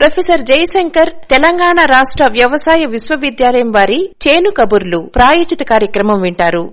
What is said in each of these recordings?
professor Jayashankar Telangana రాష్ట్ర వ్యవసాయ విశ్వవిద్యాలయం వారి చేను కబుర్లు ప్రాయోజిత కార్యక్రమం వింటారు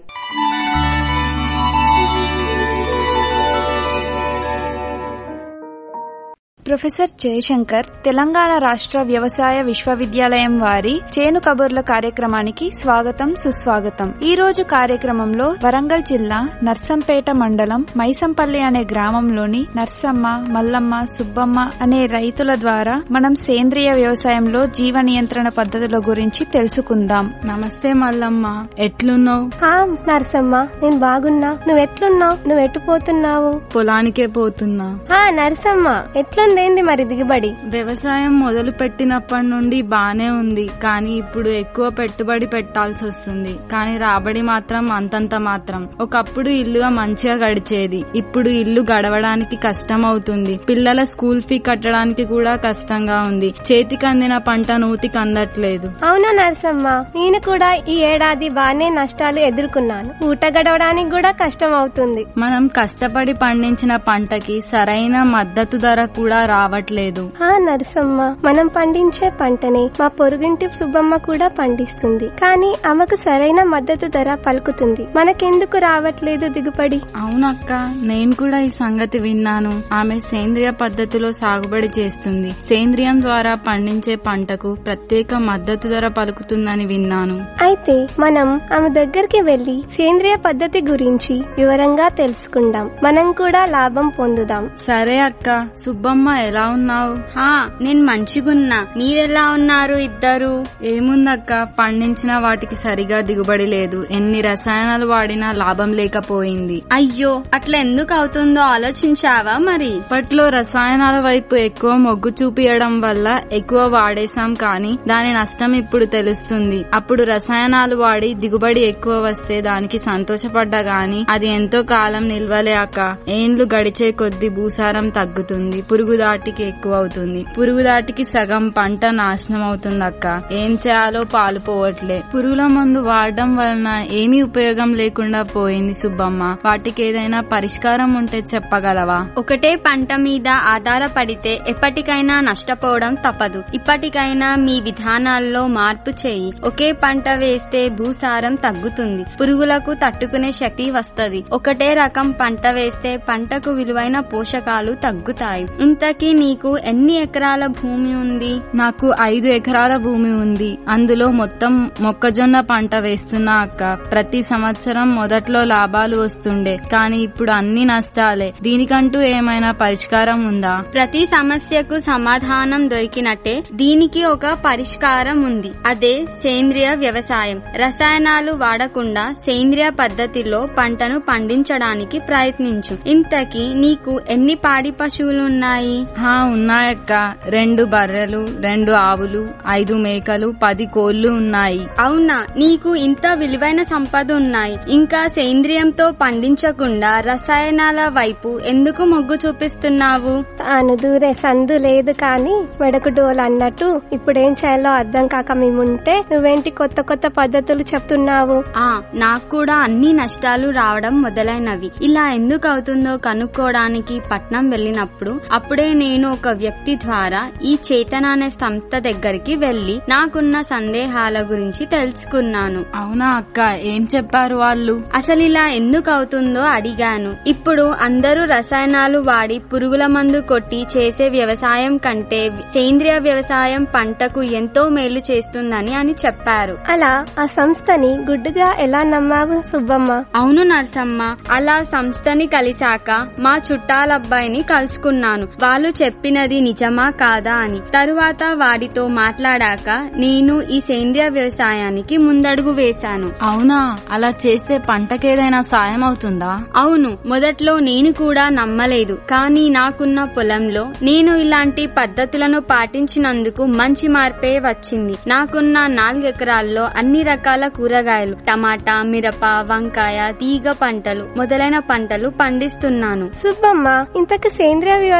ప్రొఫెసర్ జయశంకర్ తెలంగాణ రాష్ట్ర వ్యవసాయ విశ్వవిద్యాలయం వారి చేను కబుర్ల కార్యక్రమానికి స్వాగతం సుస్వాగతం ఈ రోజు కార్యక్రమంలో వరంగల్ జిల్లా నర్సంపేట మండలం మైసంపల్లి అనే గ్రామంలోని నర్సమ్మ మల్లమ్మ సుబ్బమ్మ అనే రైతుల ద్వారా మనం సేంద్రియ వ్యవసాయంలో జీవ నియంత్రణ పద్ధతుల గురించి తెలుసుకుందాం నమస్తే మల్లమ్మ ఎట్లున్నావు ఆ నరసమ్మ నేను బాగున్నా నువ్వెట్లున్నావు నువ్వు ఎటు పోతున్నావు పొలానికే పోతున్నా ఆ నరసమ్మ ఎట్లుందేంది మరి దిగుబడి వ్యవసాయం మొదలు పెట్టినప్పటి నుండి బానే ఉంది కానీ ఇప్పుడు ఎక్కువ పెట్టుబడి పెట్టాల్సి వస్తుంది కానీ రాబడి మాత్రం అంతంత మాత్రం ఒకప్పుడు ఇల్లుగా మంచిగా గడిచేది ఇప్పుడు ఇల్లు గడవడానికి కష్టం అవుతుంది పిల్లల స్కూల్ ఫీ కట్టడానికి కూడా కష్టంగా ఉంది చేతికి అందిన పంట నూతికి అందట్లేదు అవును నరసమ్మ నేను కూడా ఈ ఏడాది బానే నష్టాలు ఎదుర్కొన్నాను ఊట గడవడానికి కూడా కష్టం అవుతుంది మనం కష్టపడి పండించిన పంటకి సరైన మద్దతు ధర కూడా రావట్లేదు ఆ నరసమ్మ మనం పండించే పంటని మా పొరుగింటి సుబ్బమ్మ కూడా పండిస్తుంది కానీ ఆమెకు సరైన మద్దతు ధర పలుకుతుంది మనకెందుకు రావట్లేదు దిగుబడి అవునక్క నేను కూడా ఈ సంగతి విన్నాను ఆమె సేంద్రియ పద్ధతిలో సాగుబడి చేస్తుంది సేంద్రియం ద్వారా పండించే పంటకు ప్రత్యేక మద్దతు ధర పలుకుతుందని విన్నాను అయితే మనం ఆమె దగ్గరికి వెళ్లి సేంద్రియ పద్ధతి గురించి వివరంగా తెలుసుకుందాం మనం కూడా లాభం పొందుదాం సరే అక్క సుబ్బమ్మ ఎలా ఉన్నావు హా నేను మంచిగున్నా మీరెలా ఉన్నారు ఇద్దరు ఏముందక్క పండించిన వాటికి సరిగా దిగుబడి లేదు ఎన్ని రసాయనాలు వాడినా లాభం లేకపోయింది అయ్యో అట్లా ఎందుకు అవుతుందో ఆలోచించావా మరి అప్పట్లో రసాయనాల వైపు ఎక్కువ మొగ్గు చూపియడం వల్ల ఎక్కువ వాడేశాం కానీ దాని నష్టం ఇప్పుడు తెలుస్తుంది అప్పుడు రసాయనాలు వాడి దిగుబడి ఎక్కువ వస్తే దానికి సంతోషపడ్డా గాని అది ఎంతో కాలం నిల్వలే అక్క ఏండ్లు గడిచే కొద్ది భూసారం తగ్గుతుంది పురుగు దాటికి ఎక్కువ అవుతుంది పురుగు దాటికి సగం పంట నాశనం అవుతుంది అక్క ఏం చేయాలో పాలు పోవట్లే పురుగుల మందు వాడడం వలన ఏమీ ఉపయోగం లేకుండా పోయింది సుబ్బమ్మ వాటికి ఏదైనా పరిష్కారం ఉంటే చెప్పగలవా ఒకటే పంట మీద ఆధారపడితే ఎప్పటికైనా నష్టపోవడం తప్పదు ఇప్పటికైనా మీ విధానాల్లో మార్పు చేయి ఒకే పంట వేస్తే భూసారం తగ్గుతుంది పురుగులకు తట్టుకునే శక్తి వస్తది ఒకటే రకం పంట వేస్తే పంటకు విలువైన పోషకాలు తగ్గుతాయి ఇంతకీ నీకు ఎన్ని ఎకరాల భూమి ఉంది నాకు ఐదు ఎకరాల భూమి ఉంది అందులో మొత్తం మొక్కజొన్న పంట వేస్తున్నా అక్క ప్రతి సంవత్సరం మొదట్లో లాభాలు వస్తుండే కానీ ఇప్పుడు అన్ని నష్టాలే దీనికంటూ ఏమైనా పరిష్కారం ఉందా ప్రతి సమస్యకు సమాధానం దొరికినట్టే దీనికి ఒక పరిష్కారం ఉంది అదే సేంద్రియ వ్యవసాయం రసాయనాలు వాడకుండా సేంద్రియ పద్ధతిలో పంటను పండించడానికి ప్రయత్నించు ఇంతకీ నీకు ఎన్ని పాడి పశువులు ఉన్నాయి హా ఉన్నాయక్క రెండు బర్రెలు రెండు ఆవులు ఐదు మేకలు పది కోళ్లు ఉన్నాయి అవునా నీకు ఇంత విలువైన సంపద ఉన్నాయి ఇంకా సేంద్రియంతో పండించకుండా రసాయనాల వైపు ఎందుకు మొగ్గు చూపిస్తున్నావు తాను దూరే సందు లేదు కానీ మెడకు డోలు అన్నట్టు ఇప్పుడేం చేయాలో అర్థం కాక మేముంటే నువ్వేంటి కొత్త కొత్త పద్ధతులు చెప్తున్నావు ఆ నాకు కూడా అన్ని నష్టాలు రావడం మొదలైనవి ఇలా ఎందుకు అవుతుందో కనుక్కోవడానికి పట్నం వెళ్ళినప్పుడు అప్పుడే నేను ఒక వ్యక్తి ద్వారా ఈ చేతన అనే సంస్థ దగ్గరికి వెళ్లి నాకున్న సందేహాల గురించి తెలుసుకున్నాను అవునా అక్క ఏం చెప్పారు వాళ్ళు అసలు ఇలా ఎందుకు అవుతుందో అడిగాను ఇప్పుడు అందరూ రసాయనాలు వాడి పురుగుల మందు కొట్టి చేసే వ్యవసాయం కంటే సేంద్రియ వ్యవసాయం పంటకు ఎంతో మేలు చేస్తుందని అని చెప్పారు అలా ఆ సంస్థని గుడ్డుగా ఎలా నమ్మావు సుబ్బమ్మ అవును నర్సమ్మ అలా సంస్థని కలిశాక మా చుట్టాలబ్బాయిని కలుసుకున్నాను వాళ్ళు చెప్పినది నిజమా కాదా అని తరువాత వాడితో మాట్లాడాక నేను ఈ సేంద్రియ వ్యవసాయానికి ముందడుగు వేశాను అవునా అలా చేస్తే పంటకేదైనా సాయం అవుతుందా అవును మొదట్లో నేను కూడా నమ్మలేదు కానీ నాకున్న పొలంలో నేను ఇలాంటి పద్ధతులను పాటించినందుకు మంచి మార్పే వచ్చింది నాకున్న నాలుగు ఎకరాల్లో అన్ని రకాల కూరగాయలు టమాటా మిరప వంకాయ తీగ పంటలు మొదలైన పంటలు పండిస్తున్నాను సుబ్బమ్మ ఇంతకు సేంద్రియ వ్యవసాయం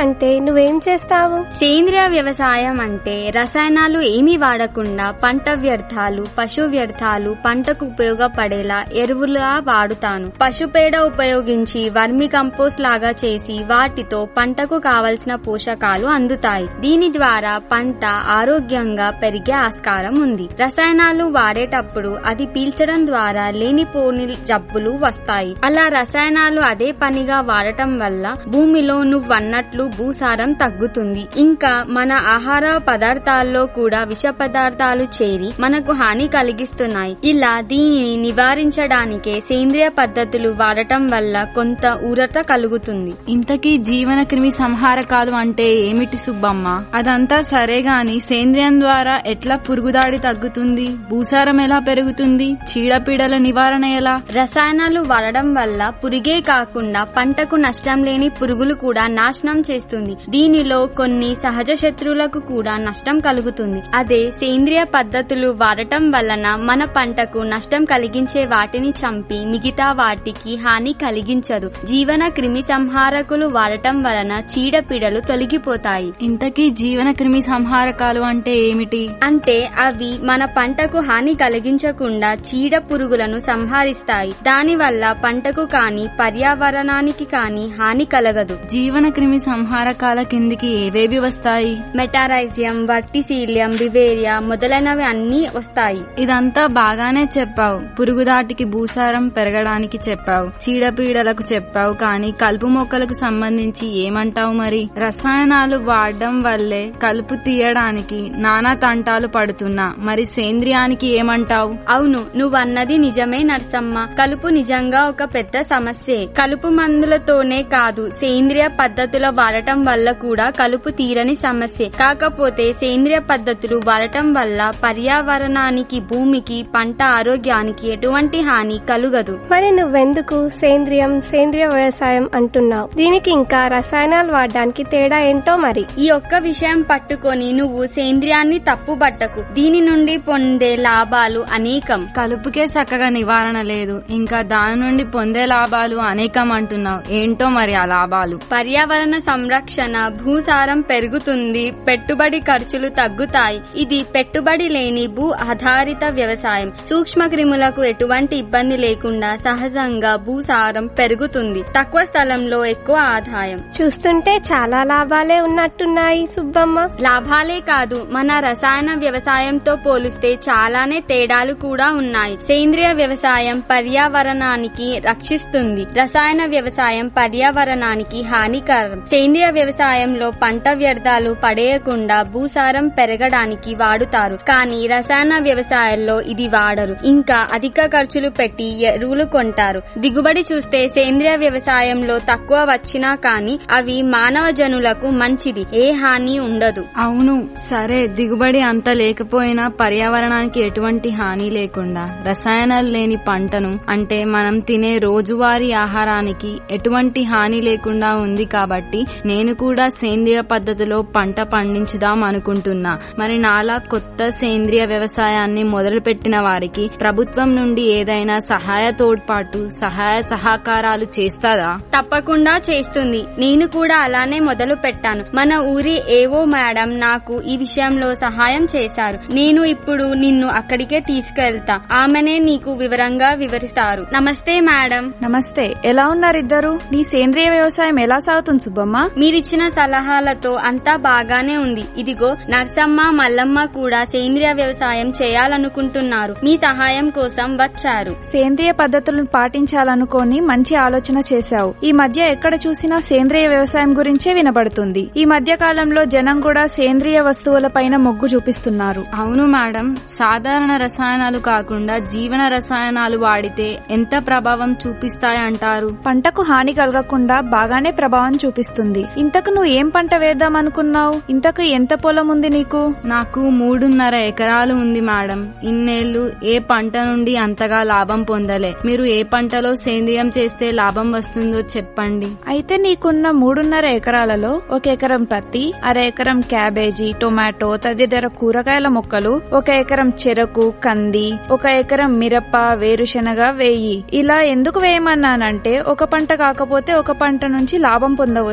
అంటే నువ్వేం చేస్తావు సేంద్రియ వ్యవసాయం అంటే రసాయనాలు ఏమీ వాడకుండా పంట వ్యర్థాలు పశు వ్యర్థాలు పంటకు ఉపయోగపడేలా ఎరువులుగా వాడుతాను పశుపేడ ఉపయోగించి వర్మి కంపోస్ట్ లాగా చేసి వాటితో పంటకు కావలసిన పోషకాలు అందుతాయి దీని ద్వారా పంట ఆరోగ్యంగా పెరిగే ఆస్కారం ఉంది రసాయనాలు వాడేటప్పుడు అది పీల్చడం ద్వారా లేనిపోని జబ్బులు వస్తాయి అలా రసాయనాలు అదే పనిగా వాడటం వల్ల భూమిలో నువ్వన్నట్లు భూసారం తగ్గుతుంది ఇంకా మన ఆహార పదార్థాల్లో కూడా విష పదార్థాలు చేరి మనకు హాని కలిగిస్తున్నాయి ఇలా దీనిని నివారించడానికే సేంద్రియ పద్ధతులు వాడటం వల్ల కొంత ఊరట కలుగుతుంది ఇంతకీ జీవన క్రిమి సంహారకాలు అంటే ఏమిటి సుబ్బమ్మ అదంతా సరే గాని సేంద్రియం ద్వారా ఎట్లా పురుగుదాడి తగ్గుతుంది భూసారం ఎలా పెరుగుతుంది చీడపీడల నివారణ ఎలా రసాయనాలు వాడడం వల్ల పురుగే కాకుండా పంటకు నష్టం లేని పురుగులు కూడా నాశనం చేస్తుంది దీనిలో కొన్ని సహజ శత్రువులకు కూడా నష్టం కలుగుతుంది అదే సేంద్రియ పద్ధతులు వాడటం వలన మన పంటకు నష్టం కలిగించే వాటిని చంపి మిగతా వాటికి హాని కలిగించదు జీవన క్రిమి సంహారకులు వాడటం వలన చీడపీడలు తొలగిపోతాయి ఇంతకీ జీవన క్రిమి సంహారకాలు అంటే ఏమిటి అంటే అవి మన పంటకు హాని కలిగించకుండా చీడ పురుగులను సంహరిస్తాయి దానివల్ల పంటకు కాని పర్యావరణానికి కాని హాని కలగదు జీవన క్రిమి సంహారకాల కిందికి ఏవేవి వస్తాయి మెటారైజియం వర్టిసీలియం బివేరియా మొదలైనవి అన్నీ వస్తాయి ఇదంతా బాగానే చెప్పావు పురుగుదాటికి భూసారం పెరగడానికి చెప్పావు చీడపీడలకు చెప్పావు కానీ కలుపు మొక్కలకు సంబంధించి ఏమంటావు మరి రసాయనాలు వాడడం వల్లే కలుపు తీయడానికి నానా తంటాలు పడుతున్నా మరి సేంద్రియానికి ఏమంటావు అవును నువ్వన్నది నిజమే నర్సమ్మ కలుపు నిజంగా ఒక పెద్ద సమస్యే కలుపు మందులతోనే కాదు సేంద్రియ పద్ధతుల వాడటం వల్ల కూడా కలుపు తీరని సమస్యే కాకపోతే సేంద్రియ పద్ధతులు వాడటం వల్ల పర్యావరణానికి భూమికి పంట ఆరోగ్యానికి ఎటువంటి హాని కలుగదు మరి నువ్వెందుకు సేంద్రియం సేంద్రియ వ్యవసాయం అంటున్నావు దీనికి ఇంకా రసాయనాలు వాడడానికి తేడా ఏంటో మరి ఈ ఒక్క విషయం పట్టుకొని నువ్వు సేంద్రియాన్ని తప్పుబట్టకు దీని నుండి పొందే లాభాలు అనేకం కలుపుకే చక్కగా నివారణ లేదు ఇంకా దాని నుండి పొందే లాభాలు అనేకం అంటున్నావు ఏంటో మరి ఆ లాభాలు పర్యావరణ సంరక్షణ భూసారం పెరుగుతుంది పెట్టుబడి ఖర్చులు తగ్గుతాయి ఇది పెట్టుబడి లేని భూ ఆధారిత వ్యవసాయం సూక్ష్మ క్రిములకు ఎటువంటి ఇబ్బంది లేకుండా సహజంగా భూసారం పెరుగుతుంది తక్కువ స్థలంలో ఎక్కువ ఆదాయం చూస్తుంటే చాలా లాభాలే ఉన్నట్టున్నాయి సుబ్బమ్మ లాభాలే కాదు మన రసాయన వ్యవసాయంతో పోలిస్తే చాలానే తేడాలు కూడా ఉన్నాయి సేంద్రియ వ్యవసాయం పర్యావరణానికి రక్షిస్తుంది రసాయన వ్యవసాయం పర్యావరణానికి హానికరం సేంద్రియ వ్యవసాయంలో పంట వ్యర్థాలు పడేయకుండా భూసారం పెరగడానికి వాడుతారు కానీ రసాయన వ్యవసాయంలో ఇది వాడరు ఇంకా అధిక ఖర్చులు పెట్టి ఎరువులు కొంటారు దిగుబడి చూస్తే సేంద్రియ వ్యవసాయంలో తక్కువ వచ్చినా కానీ అవి మానవ జనులకు మంచిది ఏ హాని ఉండదు అవును సరే దిగుబడి అంత లేకపోయినా పర్యావరణానికి ఎటువంటి హాని లేకుండా రసాయనాలు లేని పంటను అంటే మనం తినే రోజువారీ ఆహారానికి ఎటువంటి హాని లేకుండా ఉంది కాబట్టి నేను కూడా సేంద్రియ పద్ధతిలో పంట పండించుదాం అనుకుంటున్నా మరి నాలా కొత్త సేంద్రియ వ్యవసాయాన్ని మొదలుపెట్టిన వారికి ప్రభుత్వం నుండి ఏదైనా సహాయ తోడ్పాటు సహాయ సహకారాలు చేస్తాదా తప్పకుండా చేస్తుంది నేను కూడా అలానే మొదలు పెట్టాను మన ఊరి ఏవో మేడం నాకు ఈ విషయంలో సహాయం చేశారు నేను ఇప్పుడు నిన్ను అక్కడికే తీసుకెళ్తా ఆమెనే నీకు వివరంగా వివరిస్తారు నమస్తే మేడం నమస్తే ఎలా ఉన్నారు ఇద్దరు నీ సేంద్రియ వ్యవసాయం ఎలా సాగుతుంది సుబ్బమ్మ మీరిచ్చిన సలహాలతో అంతా బాగానే ఉంది ఇదిగో నర్సమ్మ మల్లమ్మ కూడా సేంద్రియ వ్యవసాయం చేయాలనుకుంటున్నారు మీ సహాయం కోసం వచ్చారు సేంద్రియ పద్ధతులను పాటించాలనుకొని మంచి ఆలోచన చేశావు ఈ మధ్య ఎక్కడ చూసినా సేంద్రియ వ్యవసాయం గురించే వినబడుతుంది ఈ మధ్య కాలంలో జనం కూడా సేంద్రియ వస్తువులపైన మొగ్గు చూపిస్తున్నారు అవును మేడం సాధారణ రసాయనాలు కాకుండా జీవన రసాయనాలు వాడితే ఎంత ప్రభావం చూపిస్తాయంటారు పంటకు హాని కలగకుండా బాగానే ప్రభావం చూపిస్తుంది ఇంతకు నువ్వు ఏం పంట వేద్దాం అనుకున్నావు ఇంతకు ఎంత పొలం ఉంది నీకు నాకు మూడున్నర ఎకరాలు ఉంది మేడం ఇన్నేళ్లు ఏ పంట నుండి అంతగా లాభం పొందలే మీరు ఏ పంటలో సేంద్రియం చేస్తే లాభం వస్తుందో చెప్పండి అయితే నీకున్న మూడున్నర ఎకరాలలో ఒక ఎకరం పత్తి అర ఎకరం క్యాబేజీ టొమాటో తదితర కూరగాయల మొక్కలు ఒక ఎకరం చెరకు కంది ఒక ఎకరం మిరప వేరుశనగ వేయి ఇలా ఎందుకు వేయమన్నానంటే ఒక పంట కాకపోతే ఒక పంట నుంచి లాభం పొందవచ్చు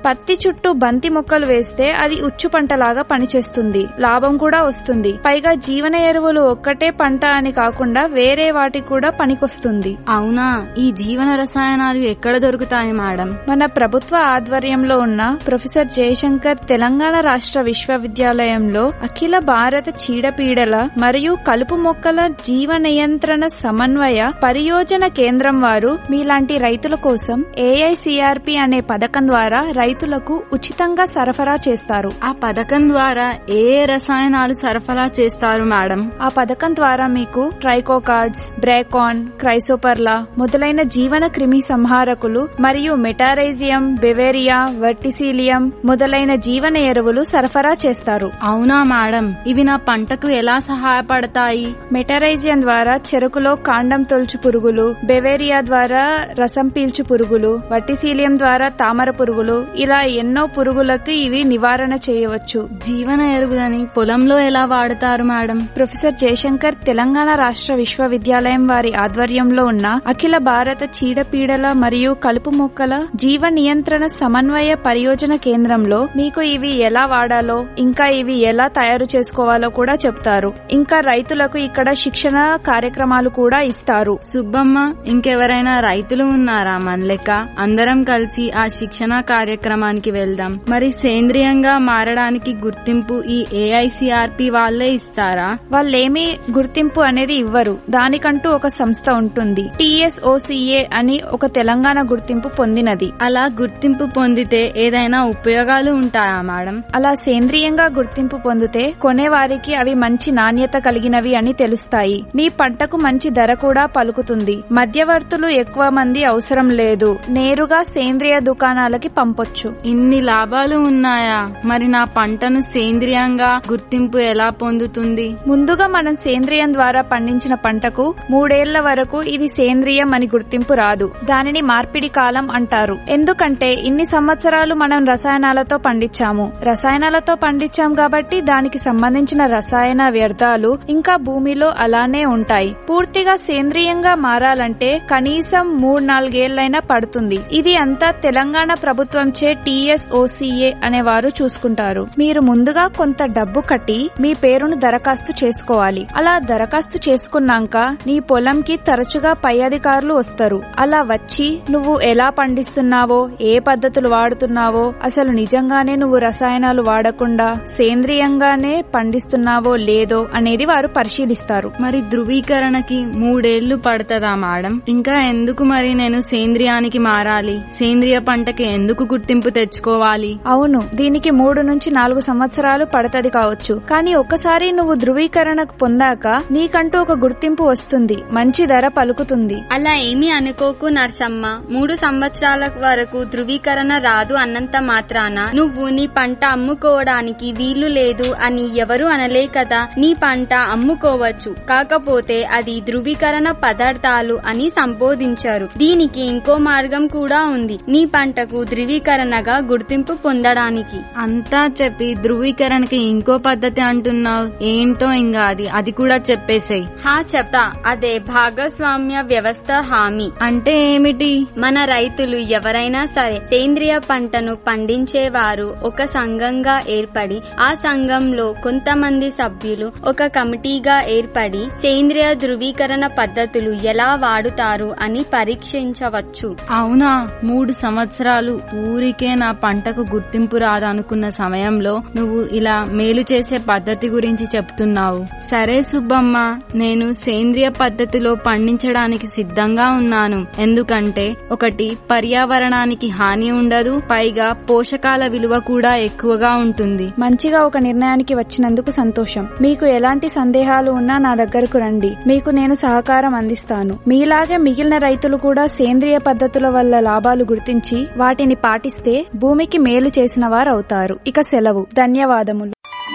పత్తి చుట్టూ బంతి మొక్కలు వేస్తే అది ఉచ్చు పంటలాగా పనిచేస్తుంది లాభం కూడా వస్తుంది పైగా జీవన ఎరువులు ఒక్కటే పంట అని కాకుండా వేరే వాటికి కూడా పనికొస్తుంది అవునా ఈ జీవన రసాయనాలు ఎక్కడ దొరుకుతాయి మేడం మన ప్రభుత్వ ఆధ్వర్యంలో ఉన్న ప్రొఫెసర్ జయశంకర్ తెలంగాణ రాష్ట్ర విశ్వవిద్యాలయంలో అఖిల భారత చీడపీడల మరియు కలుపు మొక్కల జీవ నియంత్రణ సమన్వయ పరియోజన కేంద్రం వారు మీలాంటి రైతుల కోసం ఏఐసిఆర్పి అనే పథకం ద్వారా రైతులకు ఉచితంగా సరఫరా చేస్తారు ఆ పథకం ద్వారా ఏ ఏ రసాయనాలు సరఫరా చేస్తారు మేడం ఆ పథకం ద్వారా మీకు ట్రైకోకార్డ్స్ బ్రేకాన్ క్రైసోపర్లా మొదలైన జీవన క్రిమి సంహారకులు మరియు మెటారైజియం బెవేరియా వర్టిసీలియం మొదలైన జీవన ఎరువులు సరఫరా చేస్తారు అవునా మేడం ఇవి నా పంటకు ఎలా సహాయపడతాయి మెటరైజియం ద్వారా చెరుకులో కాండం తొలుచు పురుగులు బెవేరియా ద్వారా రసం పీల్చు పురుగులు వట్టిసీలియం ద్వారా తామర పురుగులు ఇలా ఎన్నో పురుగులకు ఇవి నివారణ చేయవచ్చు జీవన ఎరువులని పొలంలో ఎలా వాడతారు మేడం ప్రొఫెసర్ జయశంకర్ తెలంగాణ రాష్ట్ర విశ్వవిద్యాలయం వారి ఆధ్వర్యంలో ఉన్న అఖిల భారత చీడపీడల మరియు కలుపు మొక్కల జీవ నియంత్రణ సమన్వయ పరియోజన కేంద్రంలో మీకు ఇవి ఎలా వాడాలో ఇంకా ఇవి ఎలా తయారు చేసుకోవాలో కూడా చెప్తారు ఇంకా రైతులకు ఇక్కడ శిక్షణ కార్యక్రమాలు కూడా ఇస్తారు సుబ్బమ్మ ఇంకెవరైనా రైతులు ఉన్నారా మన లెక్క అందరం కలిసి ఆ శిక్షణ కార్యక్రమానికి వెళ్దాం మరి సేంద్రియంగా మారడానికి గుర్తింపు ఈ ఏఐసిఆర్పి వాళ్ళే ఇస్తారా వాళ్ళేమీ గుర్తింపు అనేది ఇవ్వరు దానికంటూ ఒక సంస్థ ఉంటుంది టిఎస్ఓసిఏ అని ఒక తెలంగాణ గుర్తింపు పొందినది అలా గుర్తింపు పొందితే ఏదైనా ఉపయోగాలు ఉంటాయా మేడం అలా సేంద్రియంగా గుర్తింపు పొందితే కొనేవారికి అవి మంచి నాణ్యత కలిగినవి అని తెలుస్తాయి నీ పంటకు మంచి ధర కూడా పలుకుతుంది మధ్యవర్తులు ఎక్కువ మంది అవసరం లేదు నేరుగా సేంద్రియ దుకాణాలకి పంపొచ్చు ఇన్ని లాభాలు ఉన్నాయా మరి నా పంటను సేంద్రియంగా గుర్తింపు ఎలా పొందుతుంది ముందుగా మనం సేంద్రియం ద్వారా పండించిన పంటకు మూడేళ్ల వరకు ఇది సేంద్రియం అని గుర్తింపు రాదు దానిని మార్పిడి కాలం అంటారు ఎందుకంటే ఇన్ని సంవత్సరాలు మనం రసాయనాలతో పండించాము రసాయనాలతో పండించాం కాబట్టి దానికి సంబంధించిన రసాయన వ్యర్థాలు ఇంకా భూమిలో అలానే ఉంటాయి పూర్తిగా సేంద్రియంగా మారాలంటే కనీసం మూడు నాలుగేళ్లైనా పడుతుంది ఇది అంతా తెలంగాణ ప్రభుత్వంచే టిఎస్ఓసిఏ అనే వారు చూసుకుంటారు మీరు ముందుగా కొంత డబ్బు కట్టి మీ పేరును దరఖాస్తు చేసుకోవాలి అలా దరఖాస్తు చేసుకున్నాక నీ పొలంకి తరచుగా పై అధికారులు వస్తారు అలా వచ్చి నువ్వు ఎలా పండిస్తున్నావో ఏ పద్ధతులు వాడుతున్నావో అసలు నిజంగానే నువ్వు రసాయనాలు వాడకుండా సేంద్రియంగానే పండిస్తున్నావో లేదో అనేది వారు పరిశీలిస్తారు మరి ధృవీకరణకి మూడేళ్లు పడుతుందా మేడం ఇంకా ఎందుకు మరి నేను సేంద్రియానికి మారాలి సేంద్రియ పంటకి ఎందుకు గుర్తింపు తెచ్చుకోవాలి అవును దీనికి మూడు నుంచి నాలుగు సంవత్సరాలు పడతది కావచ్చు కానీ ఒక్కసారి నువ్వు ధృవీకరణ పొందాక నీకంటూ ఒక గుర్తింపు వస్తుంది మంచి ధర పలుకుతుంది అలా ఏమీ అనుకోకు నర్సమ్మ మూడు సంవత్సరాల వరకు ధృవీకరణ రాదు అన్నంత మాత్రాన నువ్వు నీ పంట అమ్ముకోవడానికి వీలు లేదు అని ఎవరు అనలే కదా నీ పంట అమ్ముకోవచ్చు కాకపోతే అది ధృవీకరణ పదార్థాలు అని సంబోధించారు దీనికి ఇంకో మార్గం కూడా ఉంది నీ పంటకు ధృవీకరణగా గుర్తింపు పొందడానికి అంతా చెప్పి ధృవీకరణకి ఇంకో పద్ధతి అంటున్నావు ఏంటో ఇంకా అది అది కూడా చెప్పేసేయ్ హా చెప్తా అదే భాగస్వామ్య వ్యవస్థ హామీ అంటే ఏమిటి మన రైతులు ఎవరైనా సరే సేంద్రియ పంటను పండించేవారు ఒక సంఘంగా ఏర్పడి ఆ సంఘంలో కొంతమంది సభ్యులు ఒక కమిటీగా ఏర్పడి సేంద్రియ ధృవీకరణ పద్ధతులు ఎలా వాడుతారు అని పరీక్షించవచ్చు అవునా మూడు సంవత్సరాలు ఊరికే నా పంటకు గుర్తింపు రాదనుకున్న సమయంలో నువ్వు ఇలా మేలు చేసే పద్ధతి గురించి చెప్తున్నావు సరే సుబ్బమ్మ నేను సేంద్రియ పద్ధతిలో పండించడానికి సిద్ధంగా ఉన్నాను ఎందుకంటే ఒకటి పర్యావరణానికి హాని ఉండదు పైగా పోషకాల విలువ కూడా ఎక్కువగా ఉంటుంది మంచిగా ఒక నిర్ణయానికి వచ్చినందుకు సంతోషం మీకు ఎలాంటి సందేహాలు ఉన్నా నా దగ్గరకు రండి మీకు నేను సహకారం అందిస్తాను మీలాగే మిగిలిన రైతులు కూడా సేంద్రియ పద్ధతుల వల్ల లాభాలు గుర్తించి వాటిని పాటిస్తే భూమికి మేలు చేసిన వారు అవుతారు ఇక సెలవు ధన్యవాదములు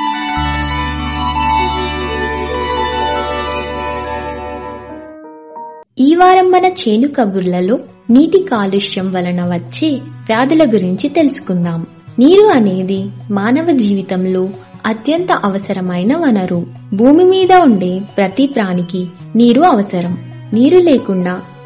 ఈ వారం మన చేను కబుర్లలో నీటి కాలుష్యం వలన వచ్చే వ్యాధుల గురించి తెలుసుకుందాం నీరు అనేది మానవ జీవితంలో అత్యంత అవసరమైన వనరు భూమి మీద ఉండే ప్రతి ప్రాణికి నీరు అవసరం నీరు లేకుండా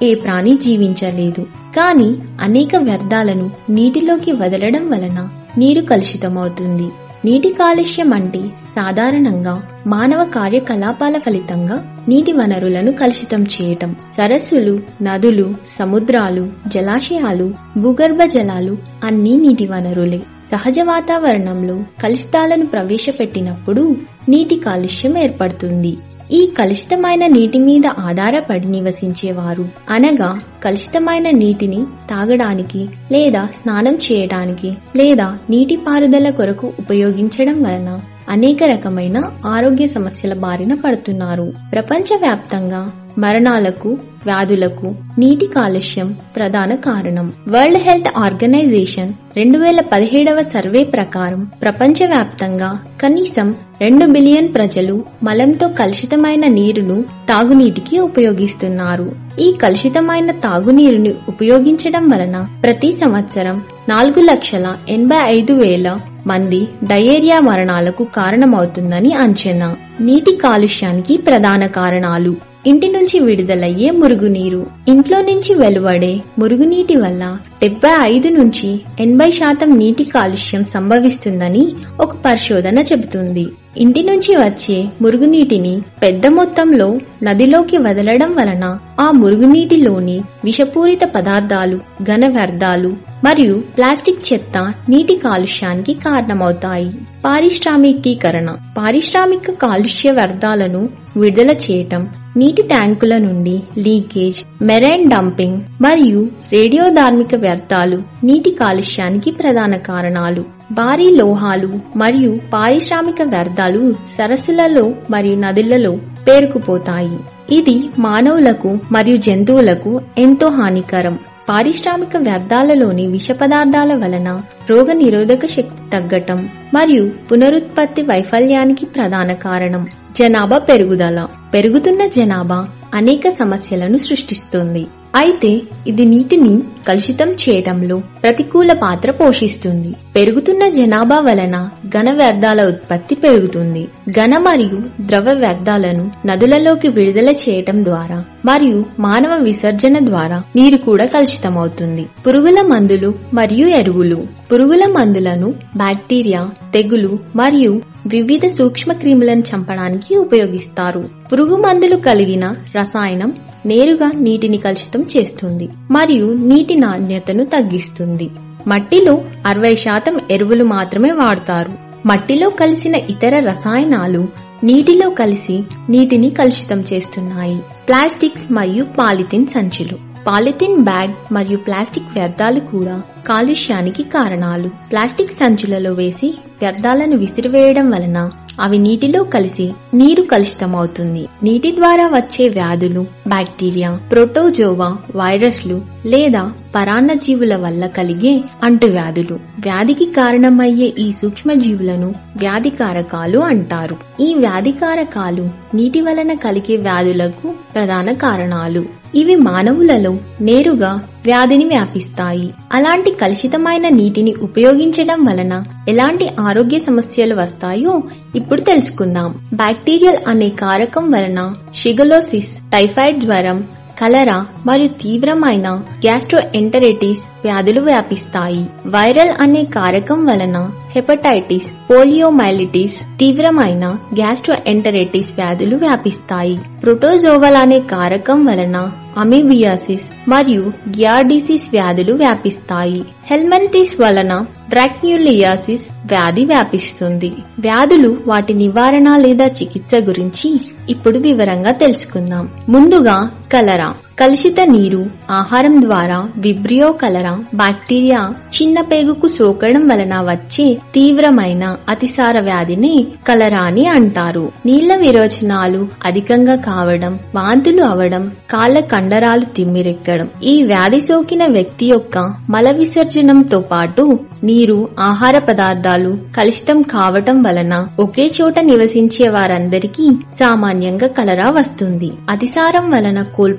ఏ ప్రాణి జీవించలేదు కానీ అనేక వ్యర్థాలను నీటిలోకి వదలడం వలన నీరు కలుషితమవుతుంది నీటి కాలుష్యం అంటే సాధారణంగా మానవ కార్యకలాపాల ఫలితంగా నీటి వనరులను కలుషితం చేయటం సరస్సులు నదులు సముద్రాలు జలాశయాలు భూగర్భ జలాలు అన్నీ నీటి వనరులే సహజ వాతావరణంలో కలుషితాలను ప్రవేశపెట్టినప్పుడు నీటి కాలుష్యం ఏర్పడుతుంది ఈ కలుషితమైన నీటి మీద ఆధారపడి నివసించేవారు అనగా కలుషితమైన నీటిని తాగడానికి లేదా స్నానం చేయడానికి లేదా నీటి పారుదల కొరకు ఉపయోగించడం వలన అనేక రకమైన ఆరోగ్య సమస్యల బారిన పడుతున్నారు ప్రపంచవ్యాప్తంగా మరణాలకు వ్యాధులకు నీటి కాలుష్యం ప్రధాన కారణం వరల్డ్ హెల్త్ ఆర్గనైజేషన్ రెండు వేల పదిహేడవ సర్వే ప్రకారం ప్రపంచవ్యాప్తంగా కనీసం రెండు బిలియన్ ప్రజలు మలంతో కలుషితమైన నీరును తాగునీటికి ఉపయోగిస్తున్నారు ఈ కలుషితమైన తాగునీరుని ఉపయోగించడం వలన ప్రతి సంవత్సరం నాలుగు లక్షల ఎనభై ఐదు వేల మంది డయేరియా మరణాలకు కారణమవుతుందని అంచనా నీటి కాలుష్యానికి ప్రధాన కారణాలు ఇంటి నుంచి విడుదలయ్యే మురుగునీరు ఇంట్లో నుంచి వెలువడే మురుగునీటి వల్ల డెబ్బై ఐదు నుంచి ఎనభై శాతం నీటి కాలుష్యం సంభవిస్తుందని ఒక పరిశోధన చెబుతుంది ఇంటి నుంచి వచ్చే మురుగునీటిని పెద్ద మొత్తంలో నదిలోకి వదలడం వలన ఆ మురుగునీటిలోని విషపూరిత పదార్థాలు ఘన వ్యర్థాలు మరియు ప్లాస్టిక్ చెత్త నీటి కాలుష్యానికి కారణమవుతాయి పారిశ్రామికీకరణ పారిశ్రామిక కాలుష్య వ్యర్థాలను విడుదల చేయటం నీటి ట్యాంకుల నుండి లీకేజ్ మెరైన్ డంపింగ్ మరియు రేడియోధార్మిక వ్యర్థాలు నీటి కాలుష్యానికి ప్రధాన కారణాలు భారీ లోహాలు మరియు పారిశ్రామిక వ్యర్థాలు సరస్సులలో మరియు నదులలో పేరుకుపోతాయి ఇది మానవులకు మరియు జంతువులకు ఎంతో హానికరం పారిశ్రామిక వ్యర్థాలలోని విష పదార్థాల వలన రోగ నిరోధక శక్తి తగ్గటం మరియు పునరుత్పత్తి వైఫల్యానికి ప్రధాన కారణం జనాభా పెరుగుదల పెరుగుతున్న జనాభా అనేక సమస్యలను సృష్టిస్తుంది అయితే ఇది నీటిని కలుషితం చేయటంలో ప్రతికూల పాత్ర పోషిస్తుంది పెరుగుతున్న జనాభా వలన ఘన వ్యర్థాల ఉత్పత్తి పెరుగుతుంది ఘన మరియు ద్రవ వ్యర్థాలను నదులలోకి విడుదల చేయటం ద్వారా మరియు మానవ విసర్జన ద్వారా నీరు కూడా కలుషితమవుతుంది పురుగుల మందులు మరియు ఎరువులు పురుగుల మందులను బ్యాక్టీరియా తెగులు మరియు వివిధ సూక్ష్మ క్రిములను చంపడానికి ఉపయోగిస్తారు పురుగు మందులు కలిగిన రసాయనం నేరుగా నీటిని కలుషితం చేస్తుంది మరియు నీటి నాణ్యతను తగ్గిస్తుంది మట్టిలో అరవై శాతం ఎరువులు మాత్రమే వాడతారు మట్టిలో కలిసిన ఇతర రసాయనాలు నీటిలో కలిసి నీటిని కలుషితం చేస్తున్నాయి ప్లాస్టిక్స్ మరియు పాలిథిన్ సంచులు పాలిథిన్ బ్యాగ్ మరియు ప్లాస్టిక్ వ్యర్థాలు కూడా కాలుష్యానికి కారణాలు ప్లాస్టిక్ సంచులలో వేసి వ్యర్థాలను విసిరివేయడం వలన అవి నీటిలో కలిసి నీరు కలుషితమవుతుంది నీటి ద్వారా వచ్చే వ్యాధులు బ్యాక్టీరియా ప్రోటోజోవా వైరస్లు లేదా పరాన్నజీవుల వల్ల కలిగే అంటువ్యాధులు వ్యాధికి కారణమయ్యే ఈ సూక్ష్మజీవులను వ్యాధికారకాలు అంటారు ఈ వ్యాధికారకాలు నీటి వలన కలిగే వ్యాధులకు ప్రధాన కారణాలు ఇవి మానవులలో నేరుగా వ్యాధిని వ్యాపిస్తాయి అలాంటి కలుషితమైన నీటిని ఉపయోగించడం వలన ఎలాంటి ఆరోగ్య సమస్యలు వస్తాయో ఇప్పుడు తెలుసుకుందాం బ్యాక్టీరియల్ అనే కారకం వలన షిగలోసిస్ టైఫాయిడ్ జ్వరం కలరా మరియు తీవ్రమైన గ్యాస్ట్రోఎంటరైటిస్ వ్యాధులు వ్యాపిస్తాయి వైరల్ అనే కారకం వలన హెపటైటిస్ పోలియోమైలిటిస్ తీవ్రమైన గ్యాస్ట్రోఎంటరైటిస్ వ్యాధులు వ్యాపిస్తాయి ప్రోటోజోవల్ అనే కారకం వలన అమీబియాసిస్ మరియు గియార్డిసిస్ వ్యాధులు వ్యాపిస్తాయి హెల్మెంటిస్ వలన డ్రాక్న్యూలియాసిస్ వ్యాధి వ్యాపిస్తుంది వ్యాధులు వాటి నివారణ లేదా చికిత్స గురించి ఇప్పుడు వివరంగా తెలుసుకుందాం ముందుగా కలరా కలుషిత నీరు ఆహారం ద్వారా విబ్రియో కలరా బ్యాక్టీరియా చిన్న పేగుకు సోకడం వలన వచ్చే తీవ్రమైన అతిసార వ్యాధిని కలరా అని అంటారు నీళ్ల విరోచనాలు అధికంగా కావడం వాంతులు అవడం కాళ్ల కండరాలు తిమ్మిరెక్కడం ఈ వ్యాధి సోకిన వ్యక్తి యొక్క మల విసర్జనంతో పాటు నీరు ఆహార పదార్థాలు కలుషితం కావటం వలన ఒకే చోట నివసించే వారందరికీ సామాన్యంగా కలరా వస్తుంది అతిసారం వలన కోల్పోయిన ద్రవ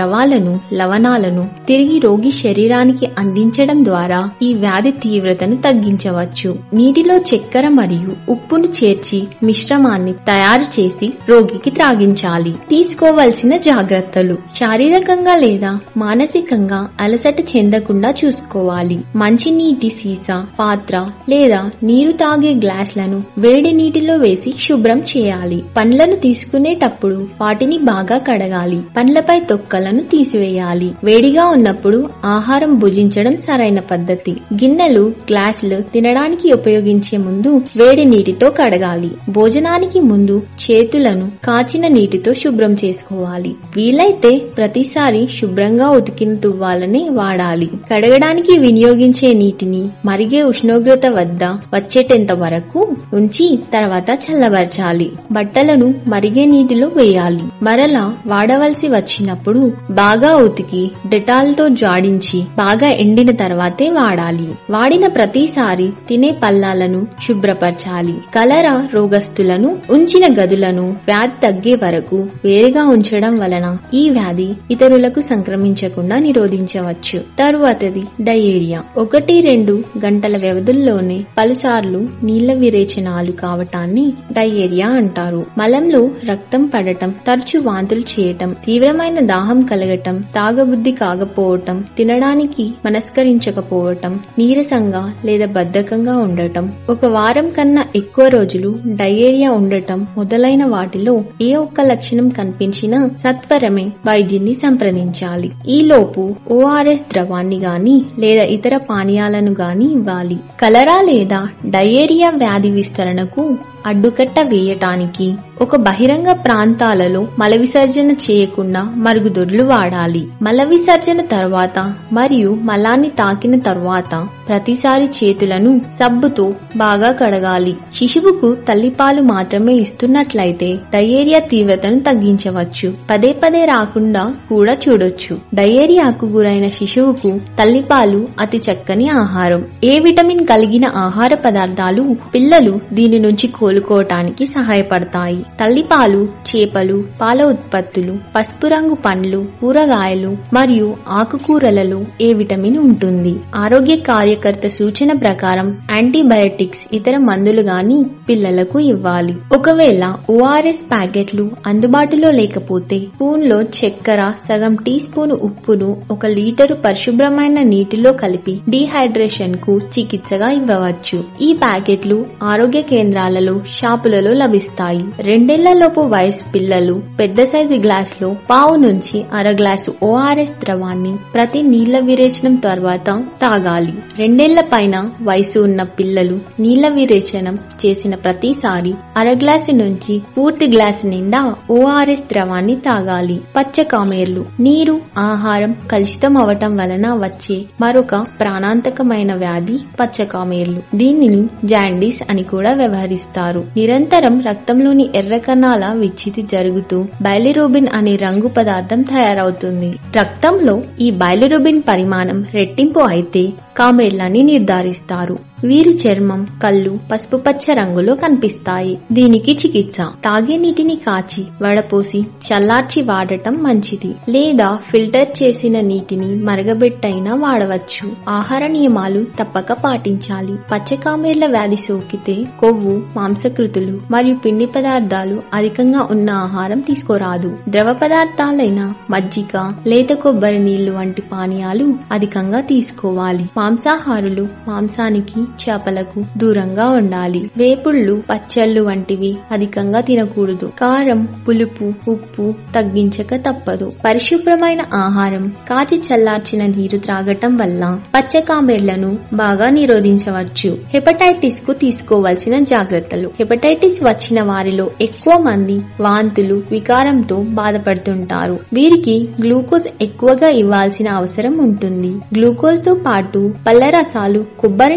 ద్రవాలను లవణాలను తిరిగి రోగి శరీరానికి అందించడం ద్వారా ఈ వ్యాధి తీవ్రతను తగ్గించవచ్చు నీటిలో చక్కెర మరియు ఉప్పును చేర్చి మిశ్రమాన్ని తయారు చేసి రోగికి త్రాగించాలి తీసుకోవలసిన జాగ్రత్తలు శారీరకంగా లేదా మానసికంగా అలసట చెందకుండా చూసుకోవాలి మంచి నీటి సీసా పాత్ర లేదా నీరు తాగే గ్లాసులను వేడి నీటిలో వేసి శుభ్రం చేయాలి పండ్లను తీసుకునేటప్పుడు వాటిని బాగా కడగాలి పండ్లపై తొక్కలను తీసివేయాలి వేడిగా ఉన్నప్పుడు ఆహారం భుజించడం సరైన పద్ధతి గిన్నెలు గ్లాసులు తినడానికి ఉపయోగించే ముందు వేడి నీటితో కడగాలి భోజనానికి ముందు చేతులను కాచిన నీటితో శుభ్రం చేసుకోవాలి వీలైతే ప్రతిసారి శుభ్రంగా ఉతికిన తువ్వాలని వాడాలి కడగడానికి వినియోగించే నీటిని మరిగే ఉష్ణోగ్రత వద్ద వచ్చేటంత వరకు ఉంచి తర్వాత చల్లబరచాలి బట్టలను మరిగే నీటిలో వేయాలి మరలా వాడవలసి వచ్చినప్పుడు బాగా ఉతికి డెటాల్ తో జాడించి బాగా ఎండిన తర్వాతే వాడాలి వాడిన ప్రతిసారి తినే పల్లాలను శుభ్రపరచాలి కలరా రోగస్తులను ఉంచిన గదులను వ్యాధి తగ్గే వరకు వేరుగా ఉంచడం వలన ఈ వ్యాధి ఇతరులకు సంక్రమించకుండా నిరోధించవచ్చు తరువాతది డయేరియా ఒకటి రెండు గంటల వ్యవధుల్లోనే పలుసార్లు నీళ్ల విరేచనాలు కావటాన్ని డయేరియా అంటారు మలంలో రక్తం పడటం తరచు వాంతులు చేయటం తీవ్రమైన దాహం కలగటం తాగబుద్ధి కాకపోవటం తినడానికి మనస్కరించకపోవటం నీరసంగా లేదా బద్ధకంగా ఉండటం ఒక వారం కన్నా ఎక్కువ రోజులు డయేరియా ఉండటం మొదలైన వాటిలో ఏ ఒక్క లక్షణం కనిపించినా సత్వరమే వైద్యున్ని సంప్రదించాలి ఈ లోపు ఓఆర్ఎస్ ద్రవాన్ని గాని లేదా ఇతర పానీయాలను గాని ఇవ్వాలి కలరా లేదా డయేరియా వ్యాధి విస్తరణకు అడ్డుకట్ట వేయటానికి ఒక బహిరంగ ప్రాంతాలలో మల విసర్జన చేయకుండా మరుగుదొడ్లు వాడాలి మల విసర్జన తర్వాత మరియు మలాన్ని తాకిన తర్వాత ప్రతిసారి చేతులను సబ్బుతో బాగా కడగాలి శిశువుకు తల్లిపాలు మాత్రమే ఇస్తున్నట్లయితే డయేరియా తీవ్రతను తగ్గించవచ్చు పదే పదే రాకుండా కూడా చూడొచ్చు డయేరియాకు గురైన శిశువుకు తల్లిపాలు అతి చక్కని ఆహారం ఏ విటమిన్ కలిగిన ఆహార పదార్థాలు పిల్లలు దీని నుంచి కోలుకోవటానికి సహాయపడతాయి తల్లిపాలు చేపలు పాల ఉత్పత్తులు పసుపు రంగు పండ్లు కూరగాయలు మరియు ఆకుకూరలలో ఏ విటమిన్ ఉంటుంది ఆరోగ్య కార్యకర్త సూచన ప్రకారం యాంటీబయాటిక్స్ ఇతర మందులు గాని పిల్లలకు ఇవ్వాలి ఒకవేళ ఓఆర్ఎస్ ప్యాకెట్లు అందుబాటులో లేకపోతే స్పూన్ లో చక్కెర సగం టీ స్పూన్ ఉప్పును ఒక లీటరు పరిశుభ్రమైన నీటిలో కలిపి డీహైడ్రేషన్ కు చికిత్సగా ఇవ్వవచ్చు ఈ ప్యాకెట్లు ఆరోగ్య కేంద్రాలలో షాపులలో లభిస్తాయి రెండేళ్లలోపు వయసు పిల్లలు పెద్ద సైజు గ్లాస్ లో పావు నుంచి అర గ్లాసు ఓఆర్ఎస్ ద్రవాన్ని ప్రతి నీళ్ల విరేచనం తర్వాత తాగాలి రెండేళ్ల పైన వయసు ఉన్న పిల్లలు నీళ్ల విరేచనం చేసిన ప్రతిసారి అర గ్లాసు నుంచి పూర్తి గ్లాసు నిండా ఓఆర్ఎస్ ద్రవాన్ని తాగాలి పచ్చ కామేర్లు నీరు ఆహారం కలుషితం అవటం వలన వచ్చే మరొక ప్రాణాంతకమైన వ్యాధి పచ్చ కామేర్లు దీనిని జాండీస్ అని కూడా వ్యవహరిస్తారు నిరంతరం రక్తంలోని ఎర్ర కణాల విచ్చితి జరుగుతూ బైలిరూబిన్ అనే రంగు పదార్థం తయారవుతుంది రక్తంలో ఈ బైలిరూబిన్ పరిమాణం రెట్టింపు అయితే కామేళ్లని నిర్ధారిస్తారు వీరి చర్మం కళ్ళు పసుపు పచ్చ రంగులో కనిపిస్తాయి దీనికి చికిత్స తాగే నీటిని కాచి వడపోసి చల్లార్చి వాడటం మంచిది లేదా ఫిల్టర్ చేసిన నీటిని మరగబెట్టైనా వాడవచ్చు ఆహార నియమాలు తప్పక పాటించాలి పచ్చకామేర్ల వ్యాధి సోకితే కొవ్వు మాంసకృతులు మరియు పిండి పదార్థాలు అధికంగా ఉన్న ఆహారం తీసుకోరాదు ద్రవ పదార్థాలైన మజ్జిగ లేత కొబ్బరి నీళ్లు వంటి పానీయాలు అధికంగా తీసుకోవాలి మాంసాహారులు మాంసానికి చేపలకు దూరంగా ఉండాలి వేపుళ్ళు పచ్చళ్ళు వంటివి అధికంగా తినకూడదు కారం పులుపు ఉప్పు తగ్గించక తప్పదు పరిశుభ్రమైన ఆహారం కాచి చల్లార్చిన నీరు త్రాగటం వల్ల పచ్చకామెర్లను బాగా నిరోధించవచ్చు హెపటైటిస్ కు తీసుకోవాల్సిన జాగ్రత్తలు హెపటైటిస్ వచ్చిన వారిలో ఎక్కువ మంది వాంతులు వికారంతో బాధపడుతుంటారు వీరికి గ్లూకోజ్ ఎక్కువగా ఇవ్వాల్సిన అవసరం ఉంటుంది గ్లూకోజ్ తో పాటు పళ్ళ రసాలు కొబ్బరి నీళ్లు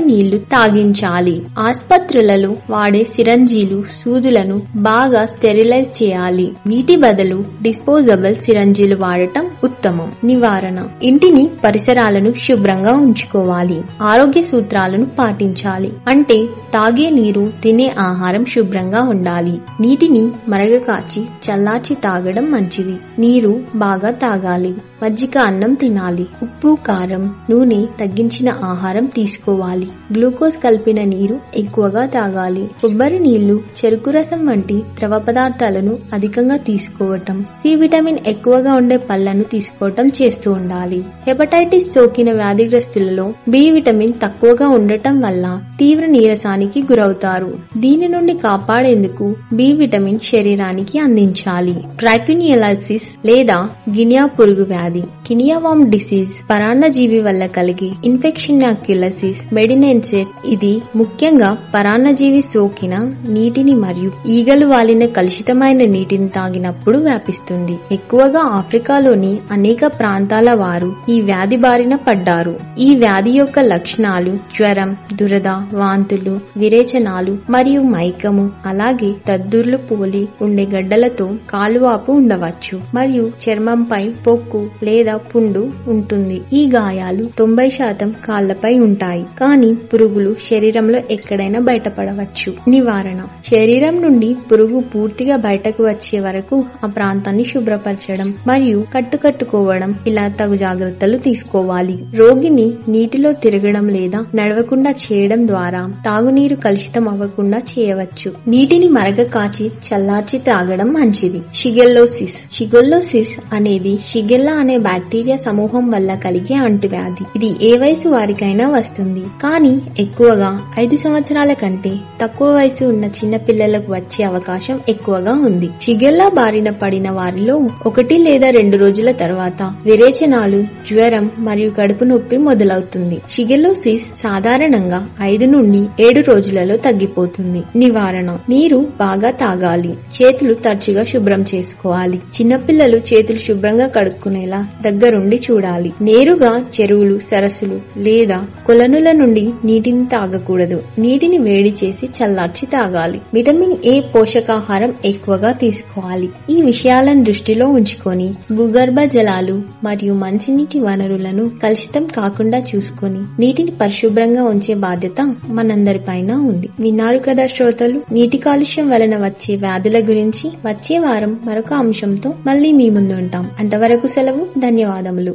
తాగించాలి ఆసుపత్రులలో వాడే సిరంజీలు సూదులను బాగా స్టెరిలైజ్ చేయాలి వీటి బదులు డిస్పోజబుల్ సిరంజీలు వాడటం ఉత్తమం నివారణ ఇంటిని పరిసరాలను శుభ్రంగా ఉంచుకోవాలి ఆరోగ్య సూత్రాలను పాటించాలి అంటే తాగే నీరు తినే ఆహారం శుభ్రంగా ఉండాలి నీటిని మరగకాచి చల్లార్చి తాగడం మంచిది నీరు బాగా తాగాలి మజ్జిగ అన్నం తినాలి ఉప్పు కారం నూనె తగ్గించిన ఆహారం తీసుకోవాలి గ్లూకోజ్ కలిపిన నీరు ఎక్కువగా తాగాలి కొబ్బరి నీళ్లు చెరుకు రసం వంటి ద్రవ పదార్థాలను అధికంగా తీసుకోవటం సి విటమిన్ ఎక్కువగా ఉండే పళ్లను తీసుకోవటం చేస్తూ ఉండాలి హెపటైటిస్ సోకిన వ్యాధిగ్రస్తులలో బి విటమిన్ తక్కువగా ఉండటం వల్ల తీవ్ర నీరసానికి గురవుతారు దీని నుండి కాపాడేందుకు బి విటమిన్ శరీరానికి అందించాలి ట్రాక్యునియలసిస్ లేదా గినియా పురుగు వ్యాధి కినియావామ్ డిసీజ్ పరాన్నజీవి వల్ల కలిగే ఇన్ఫెక్షనాక్యులసిస్ మెడినెన్సెస్ ఇది ముఖ్యంగా పరాన్నజీవి సోకిన నీటిని మరియు ఈగలు వాలిన కలుషితమైన నీటిని తాగినప్పుడు వ్యాపిస్తుంది ఎక్కువగా ఆఫ్రికాలోని అనేక ప్రాంతాల వారు ఈ వ్యాధి బారిన పడ్డారు ఈ వ్యాధి యొక్క లక్షణాలు జ్వరం దురద వాంతులు విరేచనాలు మరియు మైకము అలాగే దద్దుర్లు పోలి ఉండే గడ్డలతో కాలువాపు ఉండవచ్చు మరియు చర్మంపై పొక్కు లేదా పుండు ఉంటుంది ఈ గాయాలు తొంభై శాతం కాళ్లపై ఉంటాయి కానీ పురుగులు శరీరంలో ఎక్కడైనా బయటపడవచ్చు నివారణ శరీరం నుండి పురుగు పూర్తిగా బయటకు వచ్చే వరకు ఆ ప్రాంతాన్ని శుభ్రపరచడం మరియు కట్టుకట్టుకోవడం ఇలా తగు జాగ్రత్తలు తీసుకోవాలి రోగిని నీటిలో తిరగడం లేదా నడవకుండా చేయడం ద్వారా తాగునీరు కలుషితం అవ్వకుండా చేయవచ్చు నీటిని మరగ కాచి చల్లార్చి తాగడం మంచిది షిగెల్లోసిస్ షిగెల్లోసిస్ అనేది షిగెల్లా అనే బ్యాక్టీరియా సమూహం వల్ల కలిగే అంటువ్యాధి ఇది ఏ వయసు వారికైనా వస్తుంది కానీ ఎక్కువగా ఐదు సంవత్సరాల కంటే తక్కువ వయసు ఉన్న చిన్న పిల్లలకు వచ్చే అవకాశం ఎక్కువగా ఉంది షిగెల్లా బారిన పడిన వారిలో ఒకటి లేదా రెండు రోజుల తర్వాత విరేచనాలు జ్వరం మరియు కడుపు నొప్పి మొదలవుతుంది షిగెలోసిస్ సాధారణంగా ఐదు నుండి ఏడు రోజులలో తగ్గిపోతుంది నివారణ నీరు బాగా తాగాలి చేతులు తరచుగా శుభ్రం చేసుకోవాలి చిన్నపిల్లలు చేతులు శుభ్రంగా కడుక్కునేలా దగ్గరుండి చూడాలి నేరుగా చెరువులు సరస్సులు లేదా కొలనుల నుండి నీటిని తాగకూడదు నీటిని వేడి చేసి చల్లార్చి తాగాలి విటమిన్ ఏ పోషకాహారం ఎక్కువగా తీసుకోవాలి ఈ విషయాలను దృష్టిలో ఉంచుకొని భూగర్భ జలాలు మరియు మంచినీటి వనరులను కలుషితం కాకుండా చూసుకొని నీటిని పరిశుభ్రంగా ఉంచే బాధ్యత మనందరిపైన ఉంది విన్నారు కదా శ్రోతలు నీటి కాలుష్యం వలన వచ్చే వ్యాధుల గురించి వచ్చే వారం మరొక అంశంతో మళ్ళీ మీ ముందు ఉంటాం అంతవరకు సెలవు ధన్యవాదములు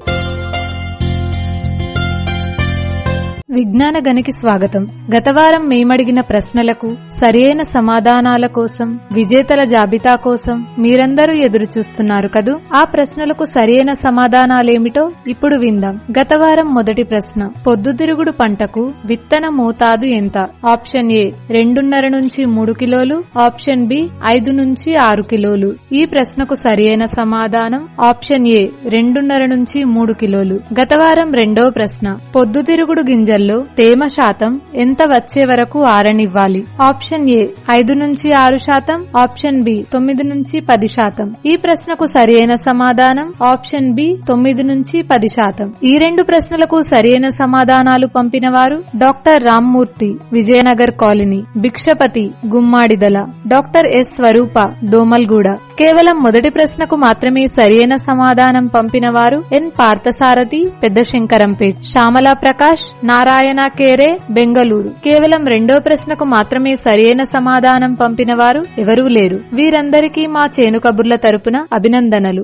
విజ్ఞాన గనికి స్వాగతం గత వారం మేమడిగిన ప్రశ్నలకు సరియైన సమాధానాల కోసం విజేతల జాబితా కోసం మీరందరూ ఎదురు చూస్తున్నారు కదూ ఆ ప్రశ్నలకు సరియైన సమాధానాలేమిటో ఇప్పుడు విందాం గత వారం మొదటి ప్రశ్న పొద్దుతిరుగుడు పంటకు విత్తన మోతాదు ఎంత ఆప్షన్ ఏ రెండున్నర నుంచి మూడు కిలోలు ఆప్షన్ బి ఐదు నుంచి ఆరు కిలోలు ఈ ప్రశ్నకు సరియైన సమాధానం ఆప్షన్ ఏ రెండున్నర నుంచి మూడు కిలోలు గత వారం రెండవ ప్రశ్న పొద్దుతిరుగుడు గింజల్లో తేమ శాతం ఎంత వచ్చే వరకు ఆరనివ్వాలి ఆప్షన్ ఏ ఐదు నుంచి ఆరు శాతం ఆప్షన్ బి తొమ్మిది నుంచి పది శాతం ఈ ప్రశ్నకు సరియైన సమాధానం ఆప్షన్ బి తొమ్మిది నుంచి పది శాతం ఈ రెండు ప్రశ్నలకు సరియైన సమాధానాలు పంపిన వారు doctor Rammurthy Vijayanagar colony Bhikshapathi Gummadidala doctor S Swarupa Domalguda కేవలం మొదటి ప్రశ్నకు మాత్రమే సరియైన సమాధానం పంపిన వారు ఎన్ పార్థసారథి పెద్ద శంకరంపేట్ శ్యామలా ప్రకాష్ నారాయణ కేరే బెంగళూరు కేవలం రెండో ప్రశ్నకు మాత్రమే సరియైన సమాధానం పంపిన వారు ఎవరూ లేరు వీరందరికీ మా చేను కబుర్ల తరపున అభినందనలు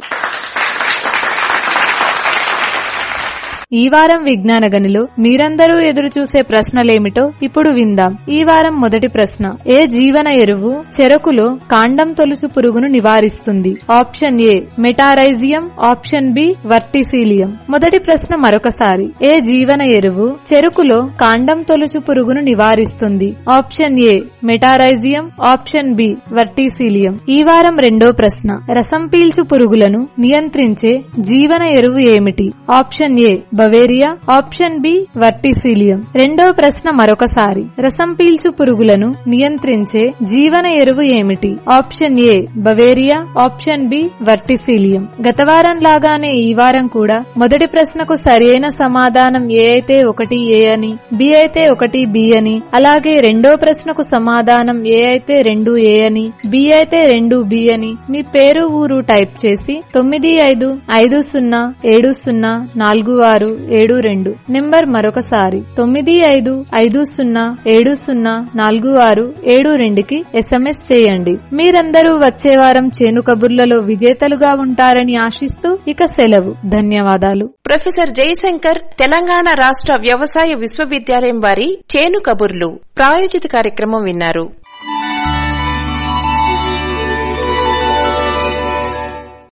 ఈ వారం విజ్ఞాన గనిలో మీరందరూ ఎదురు చూసే ప్రశ్నలేమిటో ఇప్పుడు విందాం ఈ వారం మొదటి ప్రశ్న ఏ జీవన ఎరువు చెరకులో కాండం తొలుచు పురుగును నివారిస్తుంది option A metarhizium option B verticillium మొదటి ప్రశ్న మరొకసారి ఏ జీవన ఎరువు చెరుకులో కాండం తొలుచు పురుగును నివారిస్తుంది option A metarhizium option B verticillium ఈ వారం రెండో ప్రశ్న రసం పీల్చు పురుగులను నియంత్రించే జీవన ఎరువు ఏమిటి option A beauveria option B verticillium రెండో ప్రశ్న మరొకసారి రసం పీల్చు పురుగులను నియంత్రించే జీవన ఎరువు ఏమిటి option A beauveria option B verticillium గత వారం లాగానే ఈ వారం కూడా మొదటి ప్రశ్నకు సరైన సమాధానం ఏ అయితే ఒకటి ఏ అని బి అయితే ఒకటి బి అని అలాగే రెండో ప్రశ్నకు సమాధానం ఏ అయితే రెండు ఏ అని బి అయితే రెండు బి అని మీ పేరు ఊరు టైప్ చేసి తొమ్మిది ఐదు ఐదు సున్నా ఏడు సున్నా నాలుగు ఆరు ఏడు రెండు నెంబర్ మరొకసారి తొమ్మిది ఐదు ఐదు సున్నా ఏడు సున్నా నాలుగు ఆరు ఏడు రెండుకి ఎస్ఎంఎస్ చేయండి మీరందరూ వచ్చే వారం చేను కబుర్లలో విజేతలుగా ఉంటారని ఆశిస్తూ ఇక సెలవు ధన్యవాదాలు ప్రొఫెసర్ జయశంకర్ తెలంగాణ రాష్ట్ర వ్యవసాయ విశ్వవిద్యాలయం వారి చేను కబుర్లు ప్రాయోజిత కార్యక్రమం విన్నారు